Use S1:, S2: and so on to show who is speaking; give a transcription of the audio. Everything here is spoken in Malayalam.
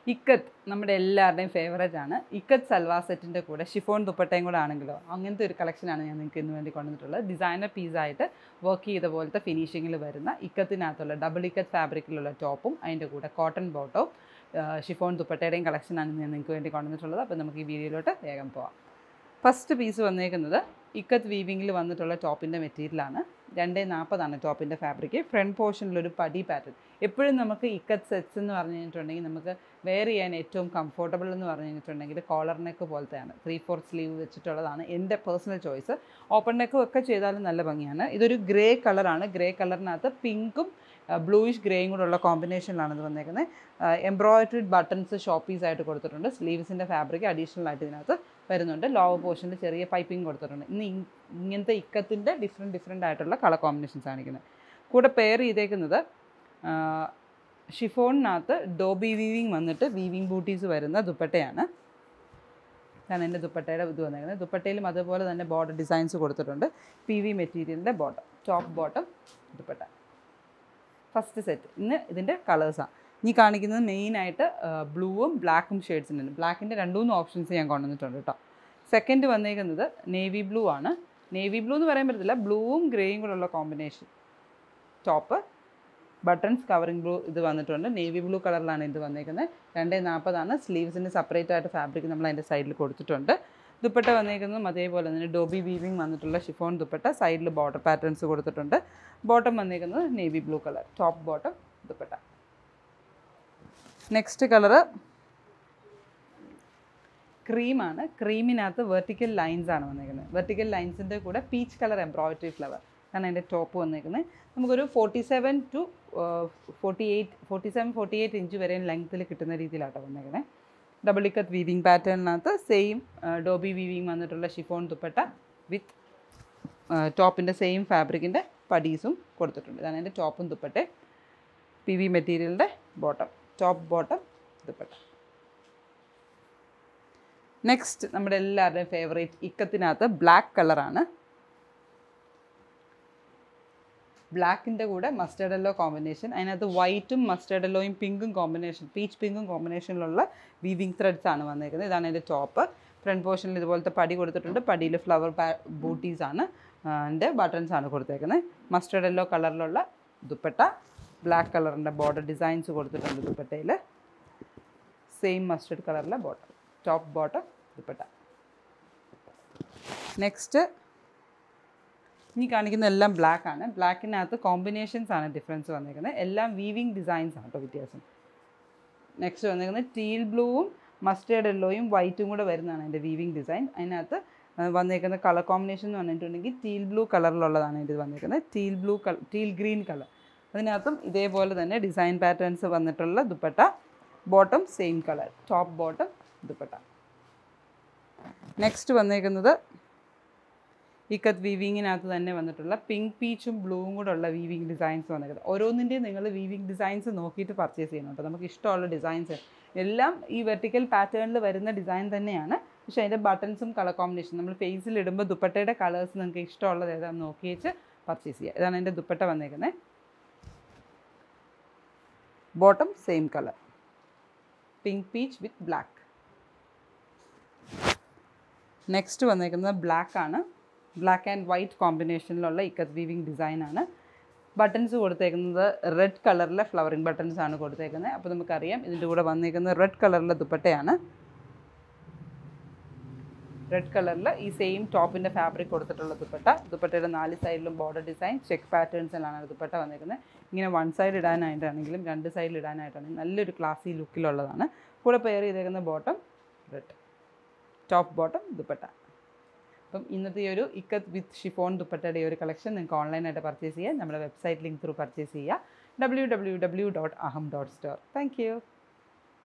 S1: ഇക്കത്ത് നമ്മുടെ എല്ലാവരുടെയും ഫേവറേറ്റ് ആണ് ഇക്കത്ത് സൽവാർ സെറ്റിൻ്റെ കൂടെ ഷിഫോൺ ദുപ്പട്ടയും കൂടെ ആണെങ്കിലോ അങ്ങനത്തെ ഒരു കളക്ഷനാണ് ഞാൻ നിങ്ങൾക്ക് ഇന്ന് വേണ്ടി കൊണ്ടുവന്നിട്ടുള്ളത് ഡിസൈനർ പീസായിട്ട് വർക്ക് ചെയ്ത പോലത്തെ ഫിനിഷിങ്ങിൽ വരുന്ന ഇക്കത്തിനകത്തുള്ള ഡബിൾ ഇക്കത്ത് ഫാബ്രിക്കിലുള്ള ടോപ്പും അതിൻ്റെ കൂടെ കോട്ടൺ ബോട്ടവും ഷിഫോൺ ദുപ്പട്ടയുടെയും കളക്ഷനാണ് ഞാൻ നിങ്ങൾക്ക് വേണ്ടി കൊണ്ടുവന്നിട്ടുള്ളത് അപ്പോൾ നമുക്ക് ഈ വീഡിയോയിലോട്ട് വേഗം പോവാം ഫസ്റ്റ് പീസ് വന്നേക്കുന്നത് ഇക്കത്ത് വീവിങ്ങിൽ വന്നിട്ടുള്ള ടോപ്പിൻ്റെ മെറ്റീരിയലാണ് രണ്ടേ നാൽപ്പതാണ് ടോപ്പിൻ്റെ ഫാബ്രിക് ഫ്രണ്ട് പോർഷനിലൊരു പടി പാറ്റേൺ എപ്പോഴും നമുക്ക് ഇക്കത്ത് സെറ്റ്സ് എന്ന് പറഞ്ഞു കഴിഞ്ഞിട്ടുണ്ടെങ്കിൽ നമുക്ക് വെയർ ചെയ്യാൻ ഏറ്റവും കംഫർട്ടബിൾ എന്ന് പറഞ്ഞു കഴിഞ്ഞിട്ടുണ്ടെങ്കിൽ കോളർ നെക്ക് പോലത്തെയാണ് ത്രീ ഫോർ സ്ലീവ് വെച്ചിട്ടുള്ളതാണ് എൻ്റെ പേഴ്സണൽ ചോയ്സ് ഓപ്പൺ നെക്കും ഒക്കെ ചെയ്താലും നല്ല ഭംഗിയാണ് ഇതൊരു ഗ്രേ കളറാണ് ഗ്രേ കളറിനകത്ത് പിങ്കും ബ്ലൂയിഷ് ഗ്രേയും കൂടെ ഉള്ള കോമ്പിനേഷനിലാണ് ഇത് വന്നേക്കുന്നത് എംബ്രോയിഡറിഡ് ബട്ടൺസ് ഷോപ്പീസ് ആയിട്ട് കൊടുത്തിട്ടുണ്ട് സ്ലീവ്സിൻ്റെ ഫാബ്രിക് അഡീഷണൽ ആയിട്ട് ഇതിനകത്ത് വരുന്നുണ്ട് ലോവർ പോർഷനിൽ ചെറിയ പൈപ്പിംഗ് കൊടുത്തിട്ടുണ്ട് ഇന്ന് ഇ- ഇങ്ങനത്തെ ഇക്കത്തിൻ്റെ ഡിഫറെൻറ്റ് ഡിഫറെൻ്റ് ആയിട്ടുള്ള കളർ കോമ്പിനേഷൻസ് കാണിക്കുന്നത് കൂടെ പെയർ ചെയ്തേക്കുന്നത് ഷിഫോണിനകത്ത് ഡോബി വീവിങ് വന്നിട്ട് വീവിങ് ബൂട്ടീസ് വരുന്ന ദുപ്പട്ടയാണ് ഇതാണ് എൻ്റെ ദുപ്പട്ടയുടെ ഇത് വന്നേക്കുന്നത് ദുപ്പട്ടയിലും അതുപോലെ തന്നെ ബോർഡർ ഡിസൈൻസ് കൊടുത്തിട്ടുണ്ട് പി വി മെറ്റീരിയലിൻ്റെ bottom top bottom dupatta first set ഇന്ന് ഇതിൻ്റെ കളേഴ്സാണ് ഇനി കാണിക്കുന്നത് മെയിനായിട്ട് ബ്ലൂവും ബ്ലാക്കും ഷെയ്ഡ്സിനുണ്ട് ബ്ലാക്കിൻ്റെ രണ്ട് മൂന്ന് ഓപ്ഷൻസ് ഞാൻ കൊണ്ടുവന്നിട്ടുണ്ട് കേട്ടോ സെക്കൻഡ് വന്നേക്കുന്നത് നേവി ബ്ലൂ ആണ് നേവി ബ്ലൂ എന്ന് പറയാൻ പറ്റത്തില്ല ബ്ലൂവും ഗ്രേയും കൂടെ ഉള്ള combination top buttons covering blue ഇത് വന്നിട്ടുണ്ട് നേവി ബ്ലൂ കളറിലാണ് ഇത് വന്നേക്കുന്നത് രണ്ടേ നാൽപ്പതാണ് സ്ലീവ്സിന് സെപ്പറേറ്റ് ആയിട്ട് ഫാബ്രിക് നമ്മൾ അതിൻ്റെ സൈഡിൽ കൊടുത്തിട്ടുണ്ട് ദുപ്പട്ട വന്നേക്കുന്നതും അതേപോലെ തന്നെ ഡോബി വീവിങ് വന്നിട്ടുള്ള ഷിഫോൺ ദുപ്പട്ട സൈഡിൽ ബോർഡർ പാറ്റേൺസ് കൊടുത്തിട്ടുണ്ട് ബോട്ടം വന്നേക്കുന്നത് navy blue colour top bottom dupatta next colour ക്രീമാണ് ക്രീമിനകത്ത് വെർട്ടിക്കൽ ലൈൻസ് ആണ് വന്നേക്കുന്നത് വെർട്ടിക്കൽ ലൈൻസിൻ്റെ കൂടെ പീച്ച് കളർ എംബ്രോയിഡറി ഫ്ലവർ ആണ് അതിൻ്റെ ടോപ്പ് വന്നേക്കുന്നത് നമുക്കൊരു forty seven to forty eight forty seven forty eight inch വരെ ലെങ്ത്തിൽ കിട്ടുന്ന രീതിയിലാട്ടോ വന്നേക്കുന്നത് ഡബിൾ ഇക്കത്ത് വീവിങ് പാറ്റേണിനകത്ത് സെയിം ഡോബി വീവിങ് വന്നിട്ടുള്ള ഷിഫോൺ ദുപ്പട്ട വിത്ത് ടോപ്പിൻ്റെ സെയിം ഫാബ്രിക്കിൻ്റെ പടീസും കൊടുത്തിട്ടുണ്ട് ഇതാണ് എൻ്റെ ടോപ്പും ദുപ്പട്ടെ പി വി മെറ്റീരിയലിൻ്റെ bottom top bottom dupatta next നമ്മുടെ എല്ലാവരുടെയും ഫേവറേറ്റ് ഇക്കത്തിനകത്ത് ബ്ലാക്ക് കളറാണ് ബ്ലാക്കിൻ്റെ കൂടെ മസ്റ്റേർഡ് യെല്ലോ കോമ്പിനേഷൻ അതിനകത്ത് വൈറ്റും മസ്റ്റേർഡ് യെല്ലോയും പിങ്കും കോമ്പിനേഷൻ പീച്ച് പിങ്കും കോമ്പിനേഷനിലുള്ള വീവിങ് ത്രെഡ്സ് ആണ് വന്നേക്കുന്നത് ഇതാണ് എൻ്റെ ടോപ്പ് ഫ്രണ്ട് പോർഷനിൽ ഇതുപോലത്തെ പടി കൊടുത്തിട്ടുണ്ട് പടിയിൽ ഫ്ലവർ ബൂട്ടീസ് ആണ് എൻ്റെ ബട്ടൺസ് ആണ് കൊടുത്തേക്കുന്നത് മസ്റ്റേർഡ് യെല്ലോ കളറിലുള്ള ദുപ്പട്ട ബ്ലാക്ക് കളറിൻ്റെ ബോർഡർ ഡിസൈൻസ് കൊടുത്തിട്ടുണ്ട് ദുപ്പട്ടയിൽ സെയിം മസ്റ്റേർഡ് കളറിലെ bottom top bottom dupatta next ഇനി കാണിക്കുന്ന എല്ലാം ബ്ലാക്ക് ആണ് ബ്ലാക്കിനകത്ത് കോമ്പിനേഷൻസ് ആണ് ഡിഫറൻസ് വന്നേക്കുന്നത് എല്ലാം വീവിങ് ഡിസൈൻസ് ആണ് കേട്ടോ വ്യത്യാസം നെക്സ്റ്റ് വന്നേക്കുന്നത് ടീൽ ബ്ലൂവും മസ്റ്റേർഡ് യെല്ലോയും വൈറ്റും കൂടെ വരുന്നതാണ് എൻ്റെ വീവിങ് ഡിസൈൻ അതിനകത്ത് ആ, വന്നേക്കുന്ന കളർ കോമ്പിനേഷൻ എന്ന് പറഞ്ഞിട്ടുണ്ടെങ്കിൽ ടീൽ ബ്ലൂ കളറിലുള്ളതാണ് ഇത് വന്നേക്കുന്നത് teal blue colour teal green colour അതിനകത്തും ഇതേപോലെ തന്നെ ഡിസൈൻ പാറ്റേൺസ് വന്നിട്ടുള്ള dupatta bottom same colour top bottom dupatta next വന്നേക്കുന്നത് ഇക്കത്ത് വീവിങ്ങിനകത്ത് തന്നെ വന്നിട്ടുള്ള പിങ്ക് പീച്ചും ബ്ലൂവും കൂടെ ഉള്ള വീവിങ് ഡിസൈൻസ് വന്നിരിക്കുന്നത് ഓരോന്നിൻ്റെയും നിങ്ങൾ വീവിങ് ഡിസൈൻസ് നോക്കിയിട്ട് പർച്ചേസ് ചെയ്യണം കേട്ടോ നമുക്ക് ഇഷ്ടമുള്ള ഡിസൈൻസ് എല്ലാം ഈ വെർട്ടിക്കൽ പാറ്റേണിൽ വരുന്ന ഡിസൈൻ തന്നെയാണ് പക്ഷേ അതിൻ്റെ ബട്ടൺസും കളർ കോമ്പിനേഷൻ നമ്മൾ ഫേസിൽ ഇടുമ്പോൾ ദുപ്പട്ടയുടെ കളേഴ്സ് നിങ്ങൾക്ക് ഇഷ്ടമുള്ളത് ഏതാണെന്ന് നോക്കിയിട്ട് പർച്ചേസ് ചെയ്യുക ഇതാണ് എൻ്റെ ദുപ്പട്ട വന്നേക്കുന്നത് bottom same colour pink peach with black next വന്നേക്കുന്നത് ബ്ലാക്ക് ആണ് ബ്ലാക്ക് ആൻഡ് വൈറ്റ് കോമ്പിനേഷനിലുള്ള ഇക്കത്ത് വീവിങ് ഡിസൈനാണ് ബട്ടൺസ് കൊടുത്തേക്കുന്നത് റെഡ് കളറിലെ ഫ്ലവറിങ് ബട്ടൺസ് ആണ് കൊടുത്തേക്കുന്നത് അപ്പോൾ നമുക്കറിയാം ഇതിൻ്റെ കൂടെ വന്നേക്കുന്നത് റെഡ് കളറിലെ ദുപ്പട്ടയാണ് റെഡ് കളറിൽ ഈ സെയിം ടോപ്പിൻ്റെ ഫാബ്രിക് കൊടുത്തിട്ടുള്ള ദുപ്പട്ട ദുപ്പട്ടയുടെ നാല് സൈഡിലും ബോർഡർ ഡിസൈൻ ചെക്ക് പാറ്റേൺസിലാണ് ദുപ്പട്ട വന്നേക്കുന്നത് ഇങ്ങനെ വൺ സൈഡ് ഇടാനായിട്ടാണെങ്കിലും രണ്ട് സൈഡിൽ ഇടാനായിട്ടാണെങ്കിലും നല്ലൊരു ക്ലാസി ലുക്കിലുള്ളതാണ് കൂടെ പെയർ ചെയ്തേക്കുന്ന bottom red top bottom dupatta അപ്പം ഇന്നത്തെ ഈ ഒരു ഇക്കത്ത് വിത്ത് ഷിഫോൺ ദുപ്പട്ടയുടെ ഈ ഒരു കളക്ഷൻ നിങ്ങൾക്ക് ഓൺലൈനായിട്ട് പർച്ചേസ് ചെയ്യാം നമ്മുടെ വെബ്സൈറ്റ് ലിങ്ക് ത്രൂ പർച്ചേസ് ചെയ്യുക W W W dot Aham dot store thank U